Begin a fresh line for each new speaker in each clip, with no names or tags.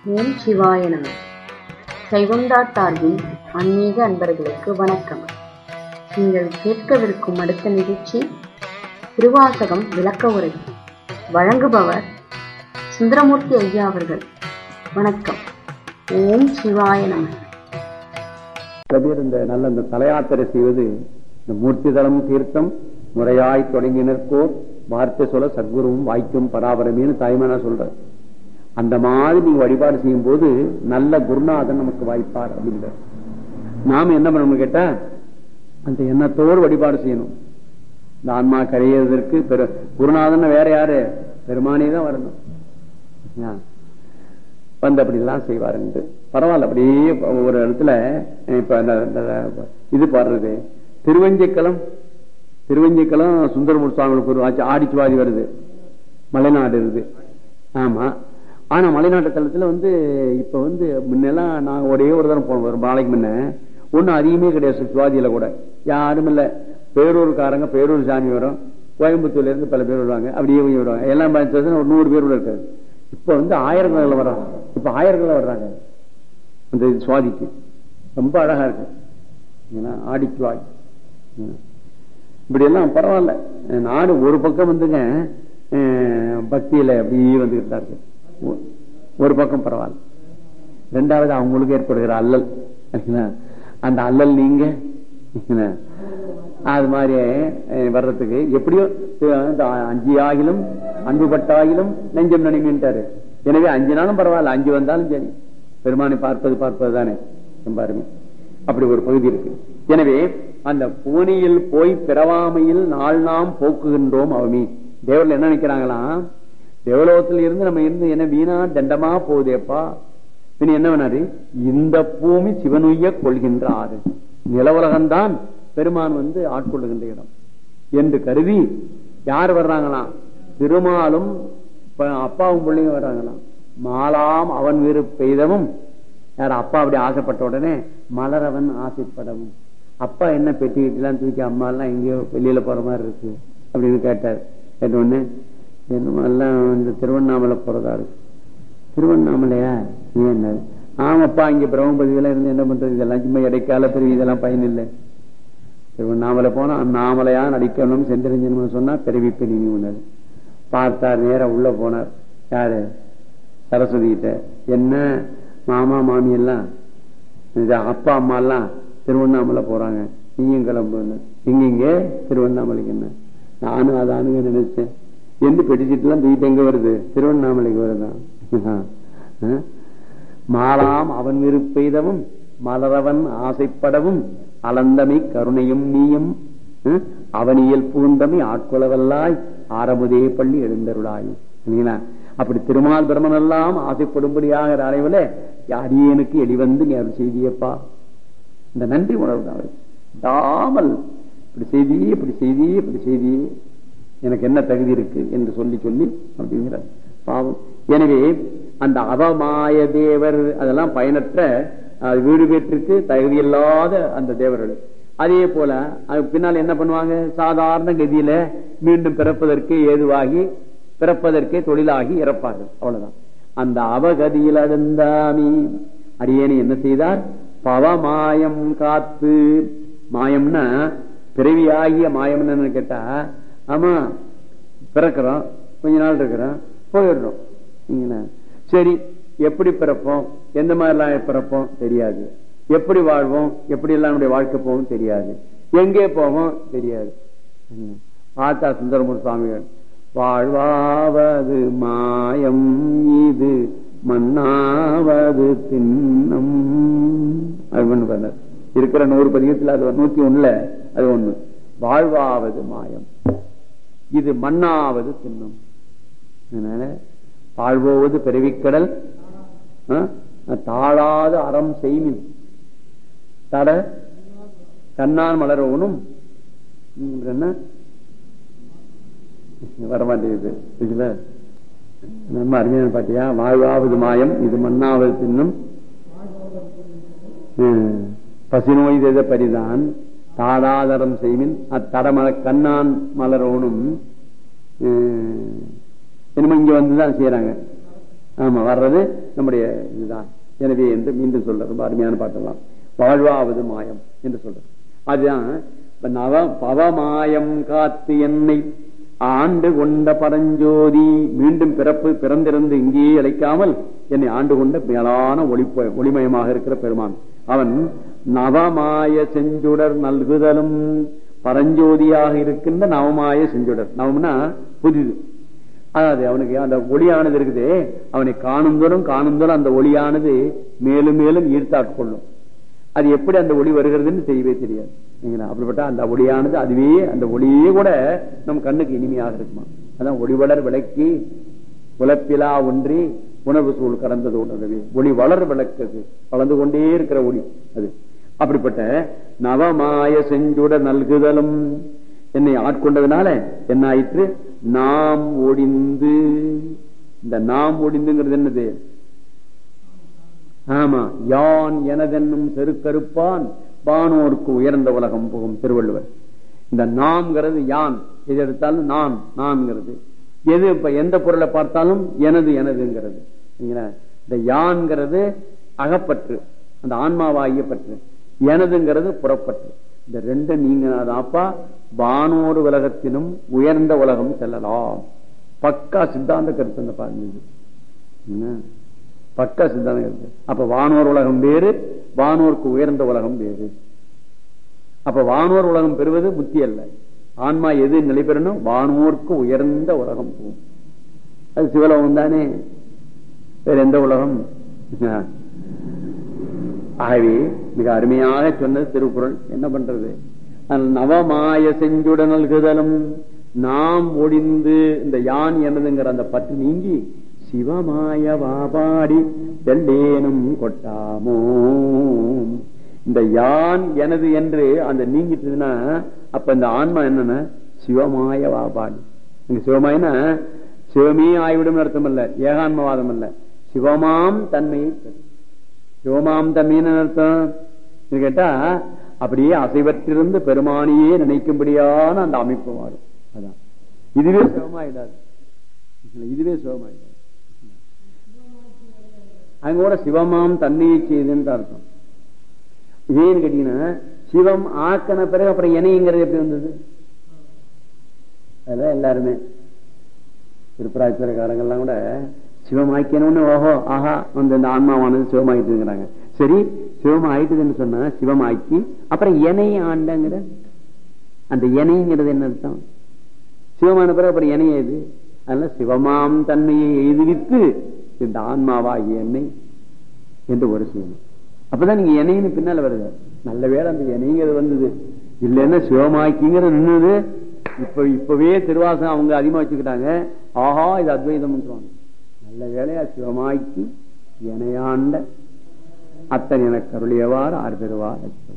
ஓம் சிவாய நம கைகுண்டா சார்பின் ஆன்மீக அன்பர்களுக்கு வணக்கம் நீங்கள் கேட்கவிருக்கும் அடுத்த நிகழ்ச்சி திருவாசகம் விளக்க உரை வழங்குபவர் சுந்தரமூர்த்தி ஐயா அவர்கள் வணக்கம் ஓம் சிவாய நம
கபீர் இந்த நல்ல இந்த தலையாத்திரை செய்வது இந்த மூர்த்திதளம் தீர்த்தம் முறையாய் தொடங்கினர்க்கோர் வார்த்தை சொல்ல சத்குருவும் வாய்க்கும் பராபரமேன்னு தாய்மானா சொல்ற அந்த மாதிரி நீங்க வழிபாடு செய்யும் போது நல்ல குருநாதன் நமக்கு வாய்ப்பார் அப்படின்ற நாம என்ன பண்ணணும் கேட்டா அந்த எண்ணத்தோடு வழிபாடு செய்யணும் இந்த ஆன்மா கரையிறதற்கு பெரு குருநாதன் வேற யாரு பெருமானே தான் வரணும் ஆ. வந்து அப்படிலாம் செய்வாருன்ட்டு பரவாயில்ல அப்படியே ஒரு இடத்துல இப்ப இந்த- இந்த இது பாடுறது திருவஞ்சிக்கலம் திருவஞ்சிக்கலம் சுந்தரமூர் சுவாமிகளுக்கு ஒரு ஆட்சி ஆடிச்சுவாதி வருது மலைநாடு இருக்குது ஆமா ஆனா மலைநாட்டு தளத்துல வந்து இப்ப வந்து முன்னெல்லாம் நான் ஒரே ஒரு தரம் போனோம் ஒரு நாளைக்கு முன்ன ஒண்ணும் அதிகமே கிடையாது சுவாதியில கூட யாரும் இல்ல பேரூர்காரங்க பேரூர் சாமி வரும் கோயம்புத்தூர்ல இருந்து பல பேர் வருவாங்க அப்படியே கொஞ்சம் வருவாங்க எல்லாம் பார்த்து ஒரு நூறு பேர் கூட இருக்காது இப்ப வந்து ஆயிரக்கணக்கில் வர்றாங்க இப்ப ஆயிரக்கணக்கில் வர்றாங்க அந்த இது சுவாதிக்கு ரொம்ப அழகா இருக்கு ஏன்னா ஆடிச்சுவாய் ம். இப்படி எல்லாம் பரவாயில்ல நாடு ஒரு பக்கம் வந்துங்க அஹ், பக்தியில அப்படியே வந்துகிட்டு தான் இருக்கு ஒ- ஒரு பக்கம் பரவாயில்ல ரெண்டாவது அவங்களுக்கு ஏற்படுகிற அல்லல் சரிங்களா? அந்த அல்லல் நீங்க சரிங்களா? அது மாதிரி அஹ், வர்றதுக்கு எப்படியோ அஹ், இந்த அஞ்சு ஆகிலும் அன்பு பட்டாகிலும் நெஞ்சம் நினைமின்ட்டாரு எனவே அஞ்சு நாளும் பரவாயில்ல அஞ்சு வந்தாலும் சரி பெருமானை பார்ப்பது பார்ப்பது தானே ரொம்ப அருமை அப்படி ஒரு பகுதி இருக்கு எனவே அந்த பூனியில் போய் பிறவாமையில் நாள் நாம் போக்குகின்றோம் அவமி தேவர்கள் என்ன நினைக்கிறாங்களாம் தேவலோகத்தில் இருந்து நம்ம இருந்து என்ன வீணா தண்டமா போகுதேப்பா பின் என்ன வேணாரு இந்த பூமி சிவனுய்ய கொள்கின்ற ஆறு நிலவுலகம்தான் பெருமான் வந்து ஆட்கொள்ளுகின்ற இடம் என்று கருதி யார் வர்றாங்களாம் திருமாலும் ப- அப்பாவும் பிள்ளைங்க வர்றாங்களாம் மாலாம் அவன் வீறு பெய்தவும் யார் அப்பா அப்படி ஆசைப்பட்ட உடனே மலரவன் ஆசைப்படவும் அப்பா என்ன பெட்டி கிட்டலாம் தூக்கி அம்மா எல்லாம் எங்கேயோ வெளியில போற மாதிரி இருக்கு அப்படின்னு கேட்டார் கேட்ட உடனே என்னமோ எல்லாம் இந்த திருவண்ணாமலை போறதா இருக்கு திருவண்ணாமலையா ஏன் என்ன ஆமாப்பா இங்க பிரம்மபதியில இருந்து என்ன பண்றது இதெல்லாம் சும்மா இடைக்கால பிரிவு இதெல்லாம் பயன் இல்லை திருவண்ணாமலை போனா அண்ணாமலையா நடிக்கணும் சென்றறிஞ்சணும் சொன்னா பிறவி பிரிவி உணர் பார்த்தார் நேரா உள்ள போனார் யாரு சரஸ்வதி கிட்ட என்ன மாமா மாமி எல்லாம் இது அப்பா அம்மா எல்லாம் திருவண்ணாமலை போறாங்க நீயும் கிளம்புன்னு இங்க இங்க திருவண்ணாமலைக்கு என்ன நானும் அதானுங்க நினைச்சேன் எந்த பெட்டிச்சிட்டுலாம் தூக்கிட்டு எங்க வருது திருவண்ணாமலைக்கு வருதான் ஆ? மாலாம் அவன் விருப்பெய்தவும் மலரவன் ஆசைப்படவும் அலந்தமை கருணையும் நீயும் ம்? அவனியல் பூந்தமை ஆட்கொளவல்லாய் ஆரமுதே பள்ளி எழுந்தருளாய் இல்லைங்களா? அப்படி திருமால் பிரமன் எல்லாம் ஆசைப்படும்படியாக அறைவுல அடியேனுக்கு எளிவந்து நீ அருள் செய்தியப்பா இந்த நன்றி உணர்வு தான் அவருக்கு. விடாமல் இப்படி செய்தி இப்படி செய்தி இப்படி செய்தி எனக்கு என்ன தகுதி இருக்கு என்று சொல்லி சொல்லி அப்படிங்கிறார் பாவம் எனவே அந்த அவமாய தேவர் அதெல்லாம் பயனற்ற அஹ், வீடு பேற்றுக்கு தகுதியில்லாத அந்த தேவர்கள் அதே போல அது பின்னால் என்ன பண்ணுவாங்க சாதாரண கதியில மீண்டும் பிறப்பதற்கு ஏதுவாகி பிறப்பதற்கே தொழிலாகி இறப்பார்கள் அவ்வளவுதான் அந்த அவகதியில் அழுந்தாமி அடியேனி என்ன செய்தார் பவமாயம் காத்து மாயம்னா பிறவியாகிய மாயம்னு என்னன்னு கேட்டா ஆமா பிறக்கிறோம் கொஞ்ச நாள் இருக்கிறோம் போயிடுறோம் சரிங்களா? சரி எப்படி பிறப்போம் எந்த மாதிரிலாம் பிறப்போம் தெரியாது எப்படி வாழ்வோம் எப்படி எல்லாம் நம்முடைய வாழ்க்கை போகும் தெரியாது எங்கே போவோம் தெரியாது ம். ஆத்தா சுந்தரமூர் சுவாமிகள் வாழ்வாவது மாயம் இது மண்ணாவது தின்னம் அது ஒண்ணு பண்ணார் இருக்கிற நூறு பதிகத்தில் அது நூத்தி ஒண்ணுல அது ஒண்ணு வாழ்வாவது மாயம் இது மண்ணாவது தின்னம் அதனால வாழ்வோவது பிறவிக்கடல் ஆ? தாழாத அறம் செய்மின் தட கண்ணான் மலரவனும் ம், என்ன வரமாட்டேங்குது இதுல நம்ம அருமையான பாட்டியா வாழ்வாவது மாயம் இது மண்ணாவது தின்னும் ம், பசிநோய் செய்த பரிதான் தாடாதரம் செய்மின் அத்தடமல கண்ணான் மலரோனும் என்னமோ இங்க வந்துதான் செய்யறாங்க ஆமா வர்றது நம்முடைய இதுதான் எனவே என்று மீண்டும் சொல்ற ரொம்ப அருமையான பாட்டெல்லாம் வாழ்வாவது மாயம் என்று சொல்ற அதுதான் இப்ப நவ பவமாயம் காத்து என்னை ஆண்டு கொண்ட பரஞ்சோதி மீண்டும் பிறப்பு பிறந்திருந்து இங்கேயே அழைக்காமல் என்னை ஆண்டு கொண்ட மேலான ஒளி ஒளிமயமாக இருக்கிற பெருமான் அவன் நவமாய செஞ்சுடர் நல்குதலும் பரஞ்சோதியாக இருக்கின்ற நவமாய செஞ்சுடர் நவம்னா புதிது அதாவது அவனுக்கு அந்த ஒளியானது இருக்குது அவனை காணும் தூரம் காணும் தூரம் அந்த ஒளியானது மேலும் மேலும் ஈர்த்தாட்கொள்ளும் அது எப்படி அந்த ஒளி வருகிறதுன்னு தெரியவே தெரியாது அப்படிப்பட்ட அந்த ஒளியானது அதுவே அந்த ஒளியே கூட நம் கண்ணுக்கு இனிமையாக இருக்குமா அதான் ஒளிவளர் விளக்கி உலப்பிலா ஒன்றி உணவு சூழ் கடந்தது உணர்வே ஒளி வளர் விளக்குது வளர்ந்து கொண்டே இருக்கிற ஒளி அது அப்படிப்பட்ட நவமாய செஞ்சுட நல்குதலும் என்னை ஆட்கொண்டதுனால என்ன ஆயிற்று நாம் ஒடிந்து இந்த நாம் ஒடிந்துங்கிறது என்னது ஆமா யான் எனதென்னும் செருக்கருப்பான் வானோருக்கு உயர்ந்த உலகம் போகும் திருவள்ளுவர் இந்த நாம்ங்கிறது யான் எது எடுத்தாலும் நான் நான்ங்கிறது எது இப்ப எந்த பொருளை பார்த்தாலும் எனது எனதுங்கிறது இந்த யான்கிறது அகப்பற்று அந்த ஆன்மாவாகிய பற்று எனதுங்கிறது புறப்பற்று இந்த ரெண்டு நீங்கனாதாப்பா வானோர் உலகத்திலும் உயர்ந்த உலகம் செல்லலாம் பக்கா சித்தாந்த கருத்து அந்த பாருங்க பக்கா சித்தாந்த கருத்து அப்ப வானோர் உலகம் வேறு வானோருக்கு உயர்ந்த உலகம் வேறு அப்ப வானோர் உலகம் பெறுவது புத்தி அல்ல ஆன்மா எது நிலை பெறணும் வானோருக்கு உயர்ந்த உலகம் போகும் அது சிவலோகம் தானே வேற எந்த உலகம் ஆகவே மிக அருமையாக சொன்னது திருக்குறள் என்ன பண்றது நவமாய செஞ்சுட நல்குதலும் நாம் ஒடிந்து இந்த யான் எனதுங்கிற அந்த பற்று நீங்கி சிவமாய வாபாடி வெள்ளேனும் கொட்டாமோ இந்த யான் எனது என்று அந்த நீங்கிட்டுதுன்னா அப்ப இந்த ஆன்மா என்னன்னா சிவமாய வாபாடி இங்க சிவமாயனா சிவமே ஆய்விடும் அர்த்தம் அல்ல ஏகான்மவாதம் அல்ல சிவமாம் தன்மையை சிவமாம் தன்மைன்னு அர்த்தம் கேட்டா அப்படியே அசைவற்றிருந்து பெருமானியே நினைக்கும்படியான அந்த அமைப்பு மாறும் அதான் இதுவே சிவமாயிடாது இதுவே சிவமாயிடாது அங்க கூட சிவமாம் தன்மையை செய்துன்னு அர்த்தம் ஏன்னு கேட்டீங்கன்னா சிவம் ஆக்கின பிறகு அப்புறம் இணைங்கிறது எப்படி வந்தது அதெல்லாம் எல்லாருமே திருப்பராஜ்புரக்காரங்கெல்லாம் கூட சிவமாக்கணும்னு ஓஹோ ஆஹா வந்து இந்த ஆன்மாவானது சிவமாயிட்டு இருக்கிறாங்க சரி சிவம் ஆயிட்டுதுன்னு சொன்னா சிவம் ஆக்கி அப்புறம் இணை ஆண்டங்கிற அந்த இணைங்கிறது என்ன அர்த்தம் சிவமான பிறகு அப்புறம் இணைய இது அதனால சிவமாம் தன்மையை எதிர்த்து இந்த ஆன்மாவாகிய எண்ணெய் என்று ஒரு செய்யணும் அப்பதான் நீங்க இணைன்னு பின்னால வருது நல்ல வேலை அந்த இணைங்கிறது வந்தது இல்லைன்னா சிவமாக்கிங்கிறது நின்னுது இப்ப இப்பவே திருவாசகம் அவங்க அதிகமா வச்சுக்கிட்டாங்க ஆஹா இது அத்வைதம் நல்ல வேலையா சிவமாக்கி இணையாண்ட அத்தன் எனக்கு அருளியவாறு ஆறு பெறுவார்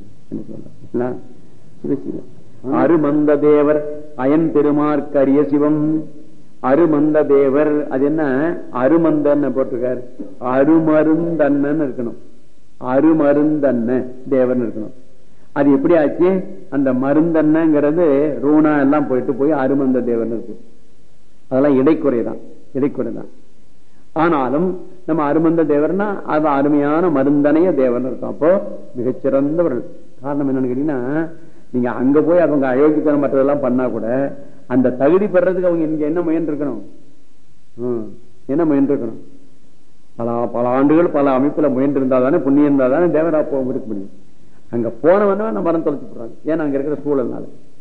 அருமந்த தேவர் அயன் பெருமார்க்கு அரிய சிவம் அருமந்த தேவர் அது என்ன அருமந்தன்னு போட்டிருக்காரு அருமருந்தன்னு இருக்கணும் அருமருந்தன்ன தேவன் இருக்கணும் அது எப்படி ஆச்சு அந்த மருந்தன்னங்கிறது ரூணா எல்லாம் போயிட்டு போய் அருமந்த தேவன் இருக்கு அதெல்லாம் இடைக்குறைதான் இடைக்குறைதான் ஆனாலும் நம்ம அருமந்த தேவர்னா அது அருமையான மருந்தனைய தேவன் இருக்கும் அப்போ மிகச்சிறந்தவர்கள் காரணம் என்னன்னு கேட்டீங்கன்னா நீங்க அங்க போய் அவங்க அயோக்கியத்தனம் மற்றதெல்லாம் பண்ணா கூட அந்த தகுதி பெறதுக்கு அவங்க இங்க என்ன முயன்று இருக்கணும் என்ன முயன்று இருக்கணும் பல பல ஆண்டுகள் பல அமைப்புல முயன்று இருந்தா தானே புண்ணியம் இருந்தா தானே தேவரா போக இருக்க முடியும் அங்க போனவன நம்ம மரம் தொலைச்சு போடுறாங்க ஏன்னா அங்க இருக்கிற சூழல்னால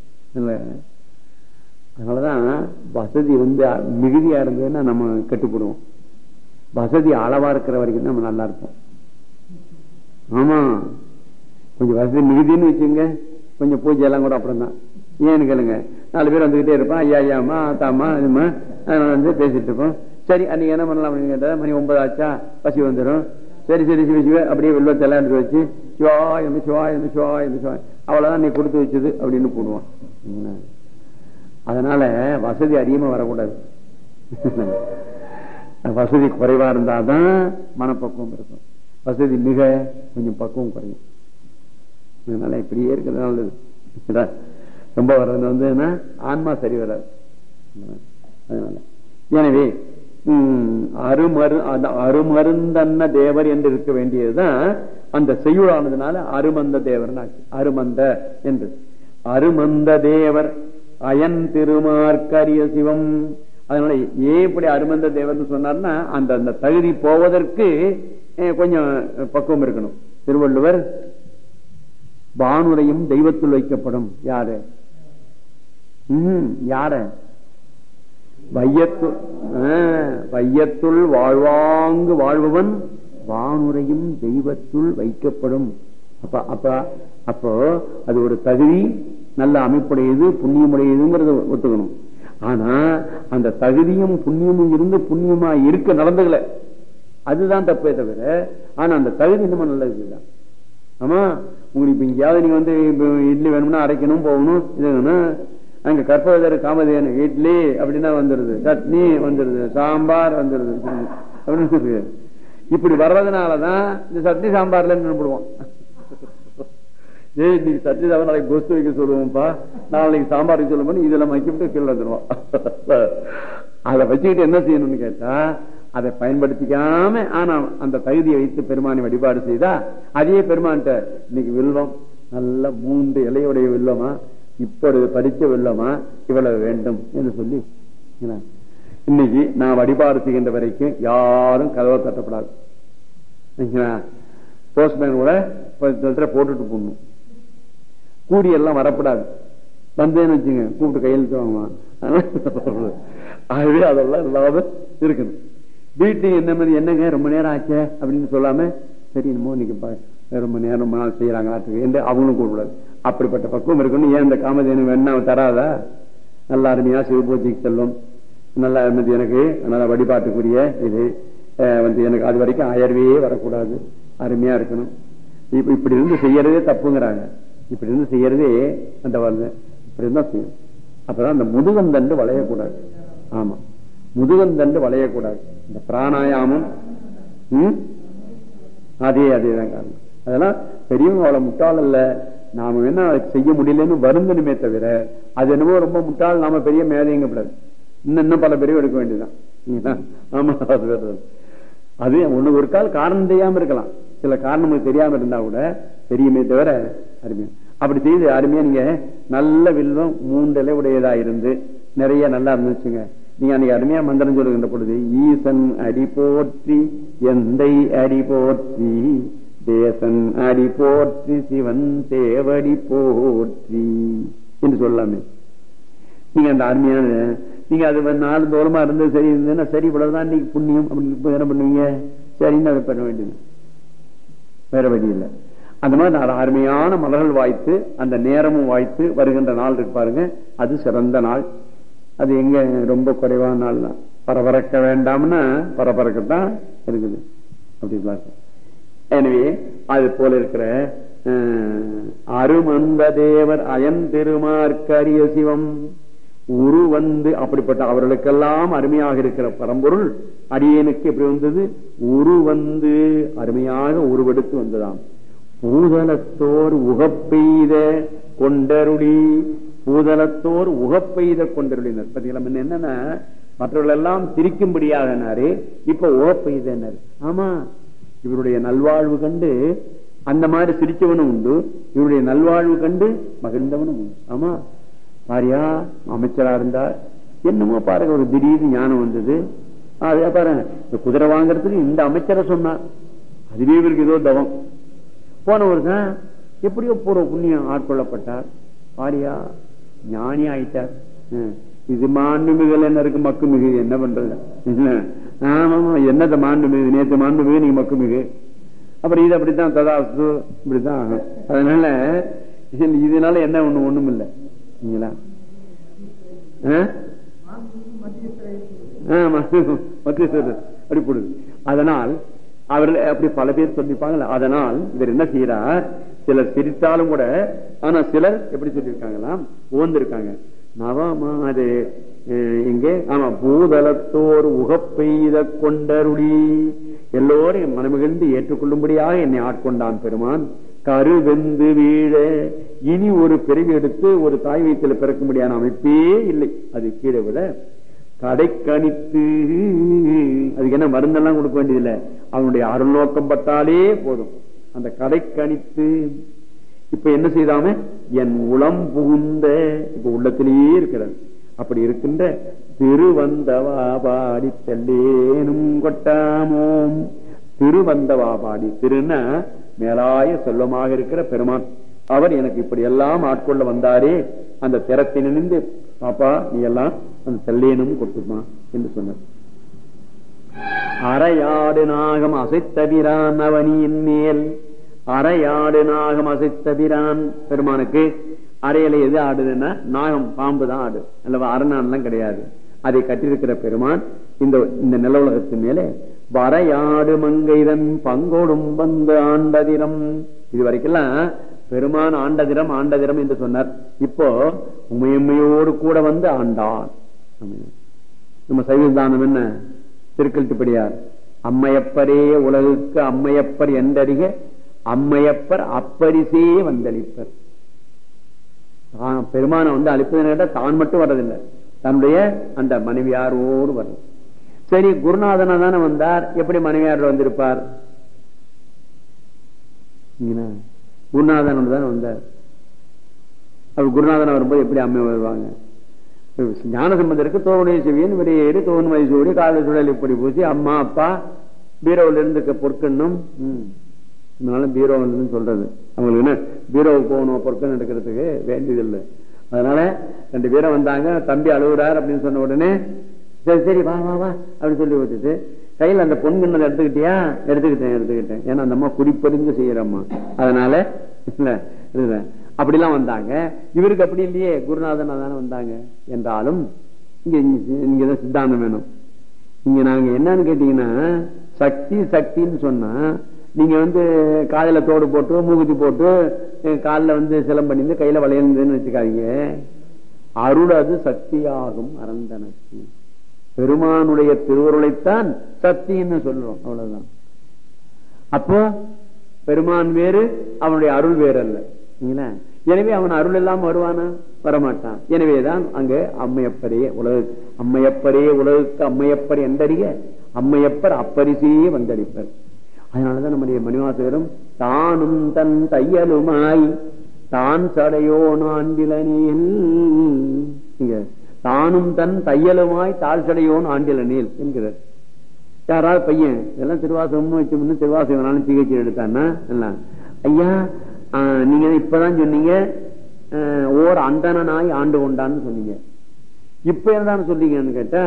அதனாலதான் வசதி வந்து மிகுதியா இருந்ததுன்னா நம்ம கெட்டுப்படுவோம் வசதி அளவா இருக்கிற வரைக்கும் நம்ம நல்லா இருப்போம் ஆமா கொஞ்சம் வசதி மிகுதின்னு வச்சுங்க கொஞ்சம் பூஜை எல்லாம் கூட அப்புறம் தான் ஏன்னு கேளுங்க நாலு பேர் வந்துகிட்டே இருப்பான் ஐயா ஐயாமா தாமா இதுமா வந்து பேசிட்டு இருப்போம் சரி அன்னைக்கு என்ன பண்ணலாம் அப்படின்னு கேட்டா மணி ஒன்பது ஆச்சா பசி வந்துடும் சரி சரி சிவ சிவ அப்படியே வெள்ளத்தெல்லாம் எடுத்து வச்சு சிவா எந்த சிவா எந்த சிவா எந்த சிவா அவ்வளவுதான் நீ கொடுத்து வச்சது அப்படின்னு போடுவான் அதனால வசதி அதிகமா வரக்கூடாது வசதி குறைவா இருந்தாதான் மனப்பக்குவம் இருக்கும் வசதி மிக கொஞ்சம் பக்குவம் குறையும் அதனால இப்படியே இருக்கிறது நல்லது ரொம்ப வர்றது வந்து ஆன்மா சரி வராது அதனால எனவே உம், அருமரு அந்த அருமருந்தன்ன தேவர் என்று இருக்க வேண்டியதுதான் அந்த செய்யுளானதுனால அருமந்த தேவர் அருமந்த என்று அருமந்த தேவர் அயன் திருமார்க்கரிய சிவம் அதனால ஏன் இப்படி அருமந்த தேவர்னு சொன்னார்னா அந்த அந்த தகுதி போவதற்கு அஹ், கொஞ்சம் பக்குவம் இருக்கணும் திருவள்ளுவர் வானுரையும் தெய்வத்துள் வைக்கப்படும் யாரு ம் யார வையத்து ஆ, வையத்துள் வாழ்வாங்கு வாழ்பவன் வானுரையும் தெய்வத்துள் வைக்கப்படும் அப்ப அப்ப அப்போ அது ஒரு தகுதி நல்ல அமைப்புடையது புண்ணியமுடையதுங்கிறத ஒத்துக்கணும் ஆனா அந்த தகுதியும் புண்ணியமும் இருந்து புண்ணியமா இருக்க நடந்துக்கல அதுதான் தப்பே தவிர ஆனா அந்த தகுதி இன்னமும் நல்லதுதான் ஆமா உங்களுக்கு இப்ப எங்கேயாவது நீங்க வந்து இப்ப இட்லி வேணும்னா அரைக்கணும் போகணும் இது வேணும் அங்க கற்பகதர் காமதேனு இட்லி அப்படின்னா வந்துருது சட்னி வந்துருது சாம்பார் வந்துருது அப்படின்னு இருக்கு. இப்படி வர்றதுனாலதான் இந்த சட்னி சாம்பார்ல நின்றுடுவோம் ஏய் இன்னைக்கு சட்னி சாம்பார் நாளைக்கு கொஸ்து வைக்க சொல்லுவோம்ப்பா நாளைக்கு சாம்பார் வைக்க சொல்லுவோம் இதெல்லாம் வைக்கிட்டு கீழே வந்துருவோம் அதை வச்சுக்கிட்டு என்ன செய்யணும்னு கேட்டா அதை பயன்படுத்திக்காம ஆனா அந்த தகுதியை வைத்து பெருமானை வழிபாடு செய்தா அதே பெருமான்ட்ட இன்னைக்கு வில்வம் நல்ல மூன்று இலையுடைய வில்லமா இப்பொழுது பறிச்ச வில்லமா இவ்வளவு வேண்டும் என்று சொல்லி என்ன? இன்னைக்கு நான் வழிபாடு செய்கின்ற வரைக்கும் யாரும் கதவை தட்டப்படாது போஸ்ட்மேன் கூட பத்து லட்சம் போட்டுட்டு போடணும் கூடி எல்லாம் வரப்படாது வந்தேன்னு வச்சுங்க கூப்பிட்டு கையெழுத்து வாங்குவான் ஆகவே அதெல்லாம் இல்லாம இருக்கணும் வீட்டுக்கு என்ன மாதிரி என்னங்க ரொம்ப நேரம் ஆச்சே அப்படின்னு சொல்லாம சரி என்னமோ இன்னைக்கு ப- ரொம்ப நேரம் ரொம்ப நாள் செய்யறாங்களாட்டு என்று அவங்களும் கூப்பிடாது அப்படிப்பட்ட பக்குவம் இருக்கணும் ஏன் இந்த காமதேனு வேணா தராதா நல்ல அருமையா சிவபூஜைக்கு செல்லும் நல்ல அருமதி எனக்கு நல்ல வழிபாட்டுக்குரிய இது அஹ், வந்து எனக்கு அது வரைக்கும் அயர்வே வரக்கூடாது அருமையா இருக்கணும் இப்ப இப்படி இருந்து செய்யறதே தப்புங்கிறாங்க இப்படி இருந்து செய்யறதே அந்த வந்து இப்படி இருந்தா செய்யும் அப்பதான் அந்த முதுகந்தண்டு வளையக்கூடாது ஆமா முதுகந்தண்டு வளையக்கூடாது இந்த பிராணாயாமம் ம்? அதே அதேதான் காரணம் அதெல்லாம் பெரியவங்க அவ்வளவு முட்டாள் அல்ல நாம வேணா அதை செய்ய முடியலன்னு வருந்தனுமே தவிர அது என்னமோ ரொம்ப முட்டாள் நாம பெரிய மேதைங்கப்படாது இன்னும் இன்னும் பல பெரிய எடுக்க வேண்டியதுதான் சரிங்களா? ஆமா அது வேற. அது ஒண்ணு ஒரு கால் காரணம் தெரியாம இருக்கலாம் சில காரணங்கள் தெரியாம இருந்தா கூட தெரியுமே தவிர அருமையா அப்படி செய்து அருமையா நீங்க நல்ல வில்வம் மூன்றலை உடையதா இருந்து நிறைய நல்லா இருந்துச்சுங்க நீங்க அன்னைக்கு அருமையா மந்திரம் சொல்லுகின்ற பொழுது ஈசன் அடி போற்றி எந்தை அடி போற்றி தேசன் அடி போற்றி சிவன் தேவடி போற்றி என்று சொல்லலாமே நீங்க அந்த அருமையான நீங்க அது வந்து நாலு தோலமா இருந்து சரி இருந்ததுன்னா சரி இவ்வளவுதான் நீங்க புண்ணியம் அப்படின்னு இப்ப என்ன பண்ணுவீங்க சரின்னு அதை பண்ண வேண்டியது வேற வழி இல்லை அந்த மாதிரி நாலு அருமையான மலர்கள் வாய்த்து அந்த நேரமும் வாய்த்து வருகின்ற நாள் இருக்கு பாருங்க அது சிறந்த நாள் அது எங்க ரொம்ப குறைவான நாள் தான் பரபரக்க வேண்டாம்னா பரபரக்கத்தான் இருக்குது அப்படிங்களா எனவே அது போல இருக்கிற அஹ், அருமந்த தேவர் அயன் திருமார்க்கரிய சிவம் உரு வந்து அப்படிப்பட்ட அவர்களுக்கெல்லாம் அருமையாக இருக்கிற பரம்பொருள் அடியேனுக்கு எப்படி வந்தது உரு வந்து அருமையாக உருவெடுத்து வந்ததாம் பூதலத்தோர் உகப்பெய்த கொண்டருளி பூதலத்தோர் உகப்பெய்த கொண்டருளினர் பாத்தீங்களா முன்ன என்னன்னா மற்றவர்கள் எல்லாம் சிரிக்கும்படியாகனாரு இப்ப உகப்பெய்தனர் ஆமா இவருடைய நல்வாழ்வு கண்டு அந்த மாதிரி சிரிச்சவனும் உண்டு இவருடைய நல்வாழ்வு கண்டு மகிழ்ந்தவனும் உண்டு ஆமா பாரியா அமைச்சரா இருந்தார் என்னமோ பாருங்க ஒரு திடீர்னு ஞானம் வந்தது அதே பாருங்க இந்த குதிரை வாங்குறதுக்கு இந்த அமைச்சரை சொன்னார் அதுவே இவருக்கு ஏதோ தவம் போனவர் தான் எப்படியோ பூர்வ புண்ணியம் ஆட்கொள்ளப்பட்டார் பாரியா ஞானி ஆயிட்டார் ஹம். இது மாண்புமிகு என்ன இருக்கு மக்கு மிகு என்ன பண்றது இல்ல. ஆமா ஆமா, என்னத்த மாண்புமிகு நேற்று மாண்புமிகு நீங்க மக்கு மிகு அப்புறம் இது அப்படித்தான் ததாஸ்து இப்படித்தான் ஆகும். அதனால இது- இதனால என்ன ஒண்ணு ஒண்ணும் இல்லை சரிங்களா ஆ? ஆமா, மத்தியஸ்தர் அப்படி போடுது அதனால் அவர்கள் அப்படி பல பேர் சொல்லிப்பாங்கல்ல அதனால் இவர் என்ன செய்யறார் சிலர் சிரித்தாலும் கூட ஆனா சிலர் எப்படி சொல்லியிருக்காங்களாம் ஓந்திருக்காங்க நவமாது அஹ், இங்கே ஆமா பூதலத்தோர் உகப்பெய்த கொண்டருளி எல்லோரையும் மனமிகிழ்ந்து ஏற்றுக்கொள்ளும்படியாக என்னை ஆட்கொண்டான் பெருமான் கருவெந்து வீழ இனி ஒரு பிறவி எடுத்து ஒரு தாய் வயிற்றில் பிறக்கும்படியான அமைப்பே இல்லை அது கீழே விட கடை கணித்து அதுக்கு என்ன மருந்தெல்லாம் கொடுக்க வேண்டியதில்லை அவனுடைய அருள் நோக்கம் பட்டாலே போதும் அந்த கடை கணித்து இப்ப என்ன செய்தாம என் உளம் புகுந்த இப்ப உள்ளத்திலேயே இருக்கிறது அப்படி இருக்கின்ற திருவந்தவா பாடி தெல்லேனும் கொட்டாமோம் திருவந்தவா பாடி திருன்னா மேலாய செல்வமாக இருக்கிற பெருமான் அவர் எனக்கு இப்படி எல்லாம் ஆட்கொள்ள வந்தாரே அந்த திறத்தை நினைந்து பாப்பா நீ எல்லாம் அந்த தெல்லேனும் கொட்டுமா என்று சொன்னார் அரையாடு நாகம் அசைத்தபிரான் அவனியின் மேல் அரையாடு நாகம் அசைத்தபிரான் பெருமானுக்கு அறையில எது ஆடுதுன்னா நாகம் பாம்பு தான் ஆடு அல்லவா அரணான்லாம் கிடையாது அதை கட்டிருக்கிற பெருமான் இந்த இந்த நில உலகத்தின் மேலே வரையாடு மங்கைதன் பங்கோடும் வந்து ஆண்டதிரம் இது வரைக்கெல்லாம் பெருமான் ஆண்டதிரம் ஆண்டதிரம் என்று சொன்னார் இப்போ உமையம்மையோடு கூட வந்து ஆண்டான் நம்ம சைவதானம் என்ன திருக்கல்ட்டுப்படியார் அம்மையப்பரே உலகுக்கு அம்மையப்பர் என்றறிக அம்மையப்பர் அப்பரிசே வந்தளிப்பர் பெருமான வந்து அழிப்பதை கேட்டா தான் மட்டும் வர்றதில்லை தன்னுடைய அந்த மனைவியாரோடு வர்றது சரி குருநாதனா தானே வந்தார் எப்படி மனைவியாரோடு வந்திருப்பார் குருநாதன் தானே வந்தார் அவர் குருநாதன் வரும்போது எப்படி அம்மை வருவாங்க ஞானசம்பந்தருக்கு தோவனை செவியன் வெளியேறி தோவன்மை சூடி கால சுழல் இப்படி பூசி அம்மா அப்பா பீரோவில் இருந்து பொற்கண்ணும் இதனால பீரோன்னு சொல்றது அவங்களுக்கு என்ன பீரோவுக்கு போகணும் பொற்கன் எடுக்கிறதுக்கு வேண்டியதில்லை அதனால ரெண்டு பேரும் வந்தாங்க தம்பி அழுகுறார் அப்படின்னு சொன்ன உடனே சரி சரி வா வா வா அப்படின்னு சொல்லி வச்சுட்டு கையில் அந்த பொன்கிண்ணல் எடுத்துக்கிட்டியா எடுத்துக்கிட்டேன் எடுத்துக்கிட்டேன் ஏன்னா அந்த அம்மா குடிப்பறிந்து செய்யறம்மா அதனால இல்ல அப்படிலாம் வந்தாங்க இவருக்கு அப்படி இல்லையே குருநாதனா தானே வந்தாங்க என்றாலும் இங்க இங்கதான் சித்தாந்தம் வேணும் இங்க நாங்க என்னன்னு கேட்டீங்கன்னா சக்தி சக்தின்னு சொன்னா நீங்க வந்து காதல தோடு போட்டு மூகுத்தி போட்டு காலில் வந்து சிலம் பண்ணிருந்து கையில வளையந்துன்னு வச்சுக்காதீங்க அருள் அது சக்தியாகும் அறந்தனக்கு பெருமானுடைய திருவருளைத்தான் சக்தின்னு சொல்றோம் அவ்வளவுதான் அப்போ பெருமான் வேறு அவனுடைய அருள் வேறு அல்ல எனவே அவன் அருள் இல்லாம வருவானா வரமாட்டான் எனவேதான் அங்க அம்மையப்பரே உலகு அம்மையப்பரே உலகுக்கு அம்மையப்பர் என்றறிய அம்மையப்பர் அப்பரிசே வந்தளிப்பர் அதனாலதான் நம்முடைய மணிவாசகரும் தானும் தன் தையலுமாய் தான் சடையோ ஆண்டிலனில் தானும் தன் தையலுமாய் தாழ் சடையோன் ஆண்டிலனில் என்கிறார் யாராவது பையன் இதெல்லாம் திருவாசகம் வச்சு முன்னு திருவாசகம் சிகிச்சை எடுத்தான்னா எல்லாம் ஐயா நீங்க இப்பதான் சொன்னீங்க ஓர் அந்தனாய் ஆண்டு கொண்டான்னு சொன்னீங்க இப்ப என்னதான் சொன்னீங்கன்னு கேட்ட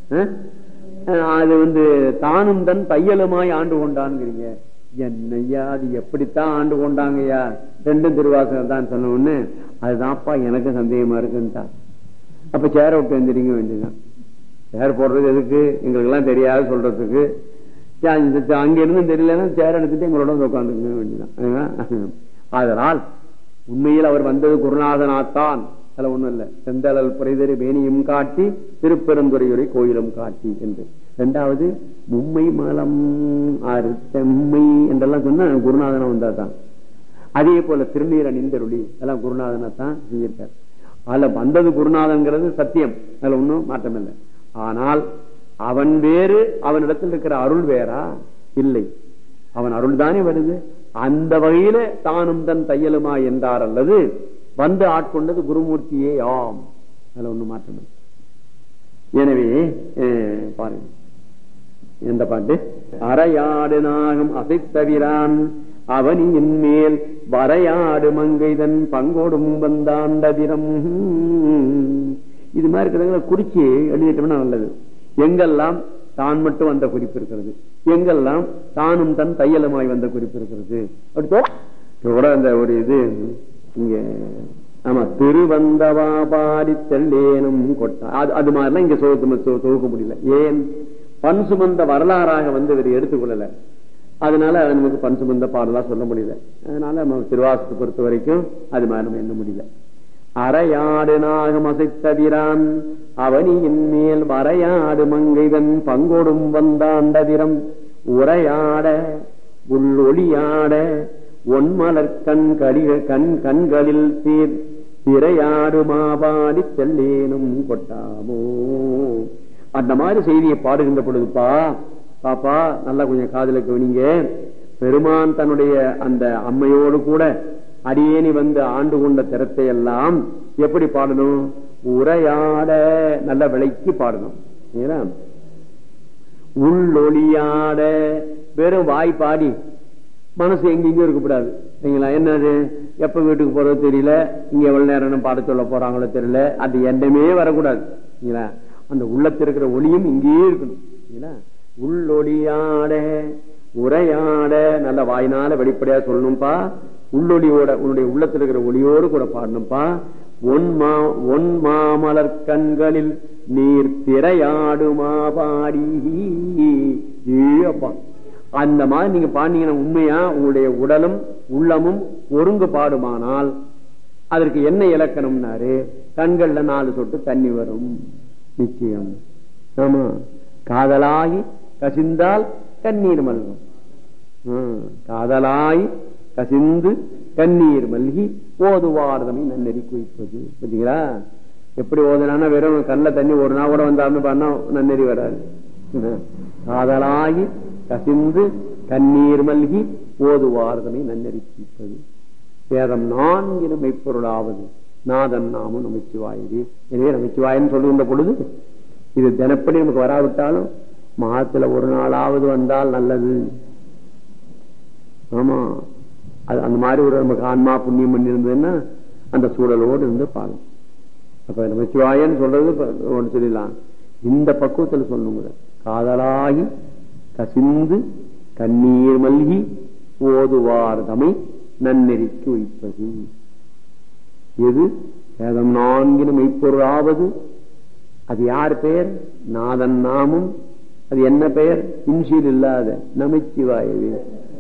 அது வந்து தானும் தன் தையலுமாய் ஆண்டு கொண்டான்ங்கிறீங்க என்னையா அது எப்படித்தான் ஆண்டு கொண்டாங்கய்யா ரெண்டும் திருவாசகம் தான் சொன்ன ஒண்ணு அதுதான்ப்பா எனக்கு சந்தேகமா இருக்குன்ட்டா அப்ப சேர விட்டு வந்துடுங்க வேண்டியதான் சேர் போடுறது எதுக்கு எங்களுக்கு எல்லாம் தெரியாது சொல்றதுக்கு அங்க இருந்தும் தெரியலன்னா சேர் எடுத்துட்டு எங்களோட உட்காந்துக்க வேண்டியதான் அதனால் உண்மையில் அவர் வந்தது குருநாதனாத்தான் அதுல ஒண்ணும் இல்ல செந்தளல் புரைதறி வேணியும் காட்டி திருப்பெருந்துறையுரை கோயிலும் காட்டி என்று இரண்டாவது மும்மை மலம் ஆறு செம்மை என்றெல்லாம் சொன்னா குருநாதனா வந்தா தான் அதே போல திருநீர் அணிந்தருளி எல்லாம் குருநாதனை தான் செஞ்சிருக்கார் அதுல வந்தது குருநாதன்கிறது சத்தியம் அதுல ஒன்றும் மாற்றம் இல்லை ஆனால் அவன் வேறு அவனிடத்தில் இருக்கிற அருள் வேறா இல்லை அவன் அருள் தானே வருது அந்த வகையில தானும் தன் தையலுமா என்றார் அல்லது வந்து ஆட்கொண்டது குருமூர்த்தியே ஆம் அதுல ஒண்ணு மாற்றம் எனவே பாருங்க எந்த பாட்டு அரையாடு நாகம் அசைத்தவிரான் அவனியின் மேல் வரையாடு மங்கைதன் பங்கோடும் வந்தாண்டதிரம் இது மாதிரி இருக்கிறவங்களை குறிச்சு எழுதிட்டோம்னா நல்லது எங்கெல்லாம் தான் மட்டும் வந்த குறிப்பு இருக்கிறது எங்கெல்லாம் தானும் தன் தையலுமாய் வந்த குறிப்பு இருக்கிறது அப்படி கூட அந்த ஒரு இது இங்க ஆமா திருவந்தவா பாடி தெல்லேனும் கொட்டா அது அது மாதிரிலாம் இங்க தொகுக்க முடியல ஏன் பண் சுமந்த வரலாறாக வந்து இவர் எடுத்துக்கொள்ளல அதனால நமக்கு பண் சுமந்த பாடலா சொல்ல முடியல அதனால நம்ம திருவாசத்தை பொறுத்த வரைக்கும் அது மாதிரி நம்ம என்ன முடியல அரையாடு நாகம் அசைத்ததிரான் அவனியின் மேல் வரையாடு மங்கைதன் பங்கொடும் வந்தாண்டதிரம் உரையாட உள்ளொளியாட ஒன்மலர் கண் கடிக கண் கண்களில் சீர் திரையாடு மாபாடி செல்லேனும் கொட்டாமோ அந்த மாதிரி செய்தியை பாடுகின்ற பொழுதுப்பா பாப்பா நல்லா கொஞ்சம் காதல கவனிங்க பெருமான் தன்னுடைய அந்த அம்மையோடு கூட அடியேனி வந்து ஆண்டு கொண்ட திறத்தை எல்லாம் எப்படி பாடணும் உரையாட நல்ல விலைக்கு பாடணும் ஏன்னா உள்ளொளியாட வெறும் வாய் பாடி மனசு எங்கெங்கயும் இருக்கக்கூடாது சரிங்களா என்னது எப்ப வீட்டுக்கு போறது தெரியல இங்க எவ்வளவு நேரம் பாட சொல்ல போறாங்களோ தெரியல அது எண்ணமே வரக்கூடாது சரிங்களா அந்த உள்ளத்தில் இருக்கிற ஒளியும் இங்கேயே இருக்கணும் சரிங்களா உள்ளொளியாட உரையாட நல்ல வாயினால வெளிப்படையா சொல்லணும்பா உள்ளொளியோட உன்னுடைய உள்ளத்தில் இருக்கிற ஒளியோடு கூட பாடணும்பா ஒன் மா ஒன் மாமலர் கண்களில் நீர் திரையாடுமா பாடி அப்பா அந்த மாதிரி நீங்க பாண்டீங்கன்னா உண்மையா உங்களுடைய உடலும் உள்ளமும் ஒருங்கு பாடுமானால் அதற்கு என்ன இலக்கணம்னாரு கண்கள்ல நாலு சொட்டு தண்ணி வரும் நிச்சயம் ஆமா காதலாகி கசிந்தால் கண்ணீர் மல்கும் காதலாய் கசிந்து கண்ணீர் மல்கி ஓதுவார்தமை நன்னெறி குவிப்பது பார்த்தீங்களா எப்படி ஓதுனா வெறும் கல்ல தண்ணி ஒரு நாள் கூட வந்தாலும் பண்ணா நன்னெறி வராது காதலாகி கசிந்து கண்ணீர் மல்கி ஓதுவார்தமை நன்னெறி குவிப்பது வேதம் நான்கின மெய்ப்பொருளாவது நாதன் நாமும் நமச்சிவாயது எனவே நமச்சிவாயன்னு சொல்லுகின்ற பொழுது இது தினப்படி நமக்கு வராவிட்டாலும் மாதத்துல ஒரு நாளாவது வந்தால் நல்லது ஆமா அது அந்த மாதிரி ஒரு நமக்கு ஆன்மா புண்ணியம் பண்ணி இருந்ததுன்னா அந்த சூழலோடு இருந்து பாடும் அப்ப நமச்சிவாயன்னு சொல்றது ஒன்று சொல்லிடலாம் இந்த பக்குவத்தில் சொல்லணும் காதலாகி கசிந்து கண்ணீர் மல்கி ஓதுவார் தமை நன்னெறிக்கு வைப்பது எது வேதம் நான்கின மெய்ப்பொருளாவது அது யார் பெயர் நாதன் நாமும் அது என்ன பெயர் இன்சியல் இல்லாத நமச்சிவாயவே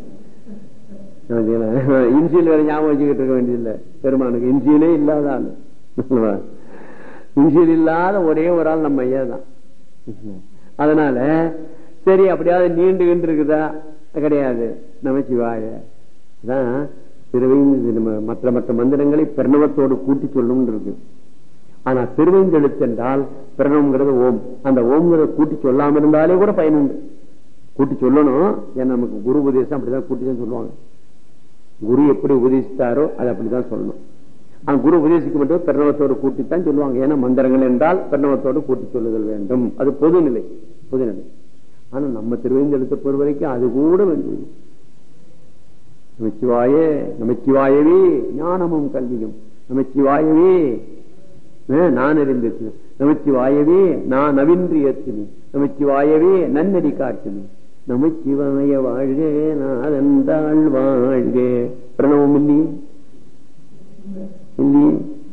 இன்சியல் வேற ஞாபகம் வச்சுக்கிட்டு இருக்க வேண்டியதில்லை பெருமானுக்கு இன்சியலே இல்லாத ஆள் இன்சியல் இல்லாத ஒரே ஒரு ஆள் நம்ம ஐயா தான் அதனால சரி அப்படியாவது நீண்டு கிண்டு இருக்குதா கிடையாது நமச்சிவாய தான் திருவைந்து மற்ற மற்ற மந்திரங்களை பிரணவத்தோடு கூட்டி சொல்லும் இருக்கு ஆனா திருவைந்தெழுத்து என்றால் பிரணவங்கிறது ஓம் அந்த ஓம்ங்கிறத கூட்டி சொல்லாம இருந்தாலே கூட பயனுண்டு கூட்டி சொல்லணும் ஏன்னா நமக்கு குரு உபதேசம் அப்படிதான் கூட்டி தான் சொல்லுவாங்க குரு எப்படி உபதேசித்தாரோ அது அப்படிதான் சொல்லணும் ஆனா குரு உபதேசிக்க மட்டும் பிரணவத்தோடு கூட்டித்தான் சொல்லுவாங்க ஏன்னா மந்திரங்கள் என்றால் பிரணவத்தோடு கூட்டி சொல்லுதல் வேண்டும் அது பொதுநிலை பொதுநிலை ஆனா நம்ம திருவைந்தெழுத்த பொறுத்த வரைக்கும் அது கூட வேண்டும் நமச்சிவாயே நமச்சிவாயவே ஞானமும் கல்வியும் நமச்சிவாயவே நான் அறிந்திருக்கு நமச்சிவாயவே நான் நவின்றி ஏற்றுமே நமச்சிவாயவே நன்னடி காட்டுமே நமச்சிவாய வாழ்க நாதந்தாள் வாழ்க பிரணவம் இல்லையே இல்லையே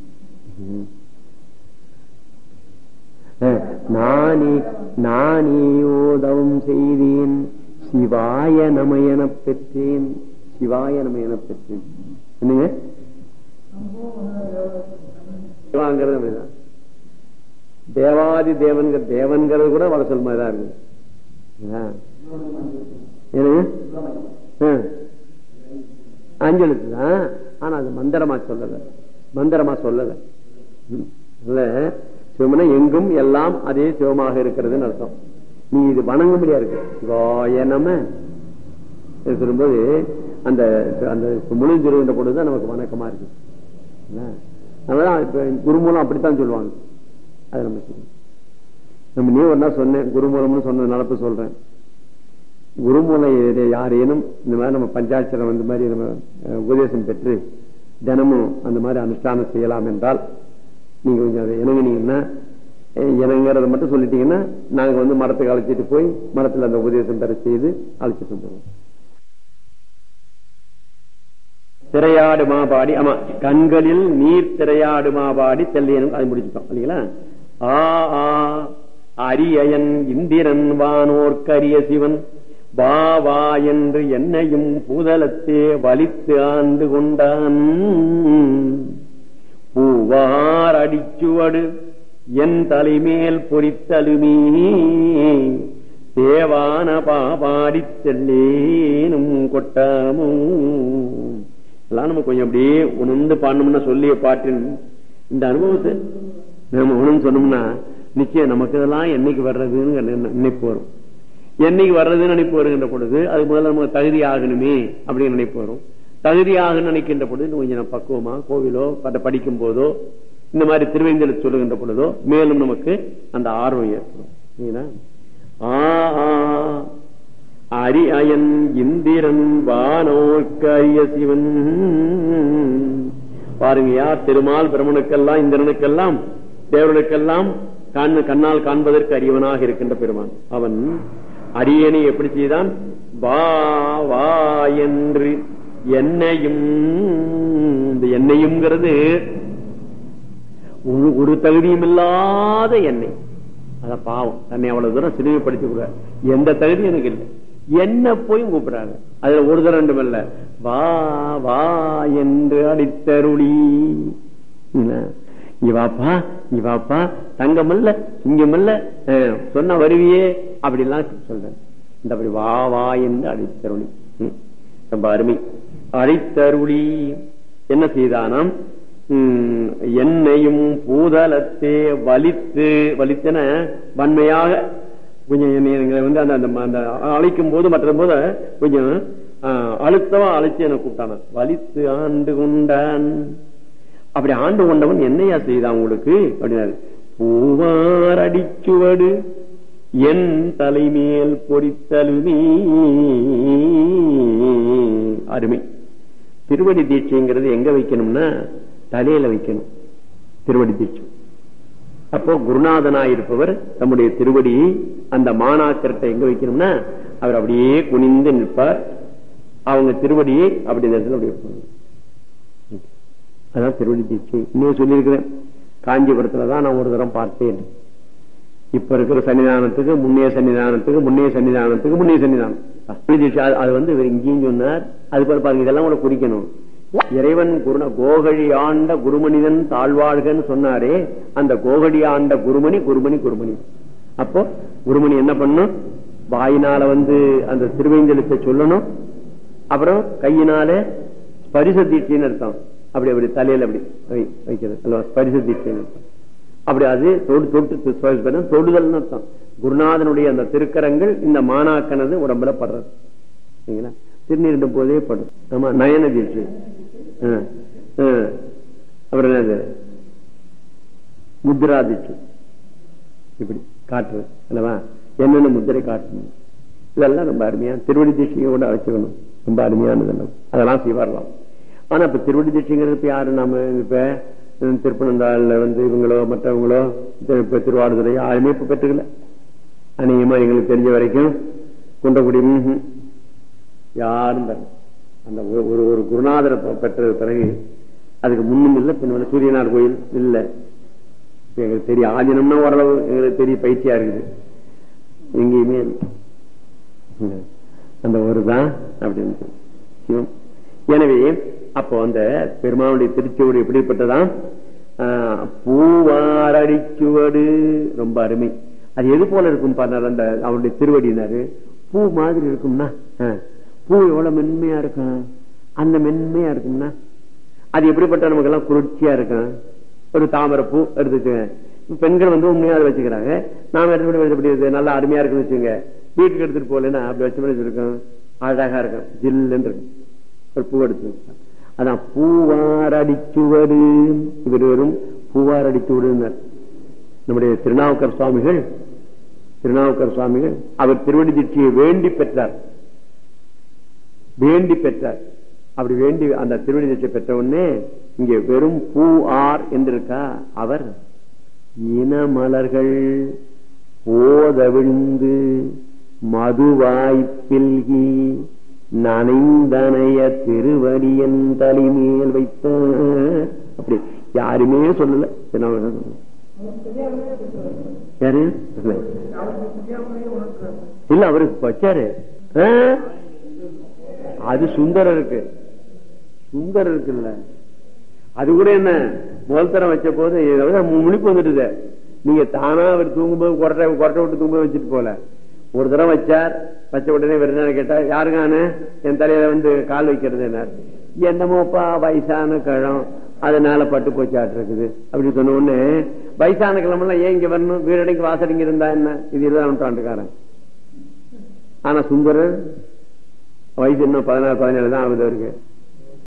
நானே நானேயோதவம் செய்தேன் சிவாய நமயன பெற்றேன் சிவாய நமயன பெற்றேன் என்னங்க சிவாங்கிறது அப்படிதான் தேவாதி தேவன்கிற தேவன்கிறது கூட வளசல் மாதிரி தான் இருக்கு அஞ்செழுத்து தான் ஆனா அது மந்திரமா சொல்லல மந்திரமா சொல்லல இல்ல சிவமன எங்கும் எல்லாம் அதே சிவமாக இருக்கிறதுன்னு அர்த்தம் நீ இது வணங்க முடியா இருக்கு சிவாய நம சொல்லும்போது அந்த அந்த முழுஞ்சிருந்த பொழுதுதான் நமக்கு வணக்கமா இருக்கு அதனால இப்ப குருமூலம் அப்படித்தான் சொல்லுவாங்க அது நம்ம நம்ம நீ ஒன்னா சொன்னேன் குருமூலம்னு சொன்ன நடப்பு சொல்றேன் குருமூலம் யாரேனும் இந்த மாதிரி நம்ம பஞ்சாட்சரம் இந்த மாதிரி நம்ம உபதேசம் பெற்று தினமும் அந்த மாதிரி அனுஷ்டானம் செய்யலாம் என்றால் நீங்க கொஞ்சம் அதை இணங்கினீங்கன்னா இணங்கிறத மட்டும் சொல்லிட்டீங்கன்னா நாங்க வந்து மரத்துக்கு அழைச்சிட்டு போய் மரத்துல அந்த உபதேசம் பெற செய்து அழைச்சிட்டு வந்துடுவோம் திரையாடு மாபாடி ஆமா கண்களில் நீர் திரையாடு மாபாடி தெல்லியனும் அதை முடிச்சுட்டோம் இல்லைங்களா ஆ ஆ அரியன் இந்திரன் வானோர்க்கரிய சிவன் வா வா என்று என்னையும் பூதலத்தே வலித்து ஆண்டு கொண்டான் பூவார் அடிச்சுவடு என் தலைமேல் பொறித்தலுமே தேவான பாபாடி செல்லேனும் கொட்டாமோ எல்லாம் நம்ம கொஞ்சம் அப்படியே உணர்ந்து பாடணும்னா சொல்லிய பாட்டின் இந்த அனுபவத்தை நம்ம உணர்ந்து சொன்னோம்னா நிச்சயம் நமக்கு இதெல்லாம் என்னைக்கு வர்றதுன்னு நினை- நினைப்பு வரும் என்னைக்கு வர்றதுன்னு நினைப்பு வருகின்ற பொழுது அது முதல்ல நமக்கு தகுதி ஆகணுமே அப்படின்னு நினைப்பு வரும் தகுதியாக நினைக்கின்ற பொழுது இன்னும் கொஞ்சம் நம்ம பக்குவமா கோவிலோ பட்ட படிக்கும் போதோ இந்த மாதிரி திருவேந்தலை சொல்லுகின்ற பொழுதோ மேலும் நமக்கு அந்த ஆர்வம் ஏற்படும் சரிங்களா? ஆ ஆ, அரி அயன் இந்திரன் வானோர்க்கு அரிய சிவன் பாருங்கயா திருமால் பிரமனுக்கெல்லாம் இந்திரனுக்கெல்லாம் தேவர்களுக்கெல்லாம் கண் கண்ணால் காண்பதற்கு அறிவனாக இருக்கின்ற பெருமான் அவன் அரியணை எப்படி செய்தான் வா வா என்று என்னையும் இந்த எண்ணெயும்ங்கிறது ஒரு ஒரு தகுதியும் இல்லாத எண்ணெய் அத பாவம் தன்னை அவ்வளவு தூரம் சிறுமைப்படுத்திக் கூட எந்த தகுதியும் எனக்கு இல்லை என்ன போய் கூப்பிடுறாங்க அதுல ஒரு தரம் ரெண்டும் இல்ல வா வா என்று அடித்தருளி என்ன? இங்க வாப்பா இங்க வாப்பா தங்கம் இல்ல சிங்கம் இல்ல அஹ், சொன்ன வருவியே அப்படிலாம் சொல்றேன் இந்த அப்படி வா வா என்று அடித்தருளி ம். ரொம்ப அருமை அடித்தருளி என்ன செய்தானாம் ம், என்னையும் பூதலத்தே வலித்து வலித்தன வன்மையாக கொஞ்சம் என்னை- எங்களை வந்து அந்த அந்த அந்த அழைக்கும் போது மற்ற போது கொஞ்சம் ஆ, அழுத்தமா அழைச்சு என்ன கூப்பிட்டான வலித்து ஆண்டு கொண்டான் அப்படி ஆண்டு கொண்டவன் என்னையா செய்தான் உங்களுக்கு அப்படின்னாரு பூவார் அடிச்சுவடு என் தலைமேல் பொறித்தலுமே அருமை திருவடி தீட்சைங்கிறது எங்க வைக்கணும்னா தலையில வைக்கணும் திருவடி தீட்சை அப்போ குருநாதனாய் இருப்பவர் தம்முடைய திருவடி அந்த மாணாக்கர்கிட்ட எங்க வைக்கணும்னா அவர் அப்படியே குனிந்து நிற்பார் அவங்க திருவடியை அப்படி இந்த இடத்துல அப்படி வைப்பாங்க. அதான் திருவடி தீட்சை இன்னும் சொல்லியிருக்கிறேன் காஞ்சிபுரத்துல தான் நான் ஒரு தரம் பார்த்தேன் இப்ப இருக்கிற சன்னிதானத்துக்கு முன்னைய சன்னிதானத்துக்கு முன்னைய சன்னிதானத்துக்கு முன்னைய சன்னிதானம் திருவடி தீட்சை அது- அது வந்து இவர் இங்கேயும் சொன்னார் அது போல பாருங்க இதெல்லாம் கூட குறிக்கணும் இறைவன் குருண கோகழி ஆண்ட குருமனிதன் தாழ்வாழ்கன்னு சொன்னாரே அந்த கோகழி ஆண்ட குருமணி குருமணி குருமணி அப்போ குருமணி என்ன பண்ணும் வாயினால வந்து அந்த திருவேஞ்சலத்தை சொல்லணும் அப்புறம் கையினால ஸ்பரிச தீட்சைன்னு அர்த்தம் அப்படி அப்படி தலையில அப்படி வை- வைக்கிறது அல்லவா ஸ்பரிச தீட்சைன்னு அர்த்தம் அப்படி அது தொடு தொட்டு ஸ்பரிசம் தொடுதல்னு அர்த்தம் குருநாதனுடைய அந்த திருக்கரங்கள் இந்த மாணாக்கனது உடம்புல படுறது சரிங்களா திருநீரிடும் போதே படும் ஆமா நயன தீட்சை ஆ, ஆ. அப்புறம் என்னது முத்ரா தீட்சை இப்படி காட்டுறது அல்லவா என்னென்ன முத்திரை காட்டணும் இதெல்லாம் ரொம்ப அருமையா திருவடி தீட்சையோட வச்சுக்கணும் ரொம்ப அருமையானது எல்லாம். அதெல்லாம் செய்வாரலாம் ஆனா இப்ப திருவடி தீட்சைங்கிறது இப்ப யாரு நாம இப்ப உம், திருப்பனந்தாள்ல வந்து இவங்களோ மற்றவங்களோ திரு- இப்ப திருவாரூரை யாருமே இப்ப பெற்றுக்கல அநேகமா எங்களுக்கு தெரிஞ்ச வரைக்கும் குன்றக்குடி ம்ஹும். யாரும் தரல அந்த ஒரு- ஒரு ஒரு குருநாதரை பெ- பெற்ற பிறகு அதுக்கு முன்னும் இல்லை பின்னும் சூரியனார் கோயில் இல்லை இப்ப எங்களுக்கு தெரிய ஆதினம்னா ஓரளவு எங்களுக்கு தெரிய பயிற்சியா இருக்குது எங்கேயுமே இல்ல. இல்ல. அந்த ஒரு தான் அப்படின்னு சிவம். எனவே அப்போ அந்த பெருமானுடைய திருச்சுவடு எப்படிப்பட்டதான் பூவாரடிச்சுவடு ரொம்ப அருமை அது எது போல இருக்கும் பாருங்க அந்த அவருடைய திருவடினாரு பூ மாதிரி இருக்கும்னா ஆ. பூ எவ்வளவு மென்மையா இருக்கும் அந்த மென்மையா இருக்கும்னா அது எப்படிப்பட்ட நமக்கு எல்லாம் குளிர்ச்சியா இருக்கும் ஒரு தாமரை பூ எடுத்துச்சுங்க பெண்கள் வந்து உண்மையா அதை வச்சுக்கிறாங்க நாம எடுத்து எப்படி இருக்கு நல்லா அருமையா இருக்குன்னு வச்சுங்க வீட்டுக்கு எடுத்துட்டு போகலன்னா அப்படி வச்ச மாதிரி இருக்கும் அழகா இருக்கும் ஜில்லுன்னு இருக்கும் ஒரு பூ எடுத்து வச்சா. அதான் பூவார் அடிச்சுவடு இவர் வெறும் பூவார் அடிச்சுவடுன்னார் நம்முடைய திருநாவுக்கர் சுவாமிகள் திருநாவுக்கர் சுவாமிகள் அவர் திருவடி தீட்சியை வேண்டி பெற்றார் வேண்டி பெற்றார் அப்படி வேண்டி அந்த திருவடி தீட்சை பெற்ற உடனே இங்கே வெறும் பூ ஆர் என்றிருக்கா அவர் இனமலர்கள் போதவிழ்ந்து மதுவாய்ப்பில்கி நனைந்தனைய திருவடியன் தலைமேல் வைத்த அப்படி யாருமே சொல்லல திருநாவுக்கரசர் சொல்லல. யாரு இல்ல அவருக்கு வச்சாரு ஆ? அது சுந்தரம் இருக்கு சுந்தரம் இருக்குல்ல அது கூட என்ன முதல் தரம் வச்ச போது ஏதாவது முழிப்பு வந்துட்டுது நீங்க தானா அவர் தூங்கும்போது கொரட்டை கொரட்டை விட்டு தூங்கும்போது வச்சுட்டு போல ஒரு தரம் வச்சார் வச்ச உடனே வெறும் கேட்டா யாருங்கானு என் தலையில வந்து கால் வைக்கிறது என்ன என்னமோப்பா வயசான கழம் அதனால பட்டு போச்சாட்டு இருக்குது அப்படின்னு சொன்ன உடனே வயசான கிழமெல்லாம் ஏன் இங்க வரணும் வீடடைக்கு வாசடிங்க இருந்தா என்ன இது இருபதாம் நூற்றாண்டுக்காரன் ஆனா சுந்தரர் வயசு இன்னும் பதினாறு பதினேழு தான் ஆகுது அவருக்கு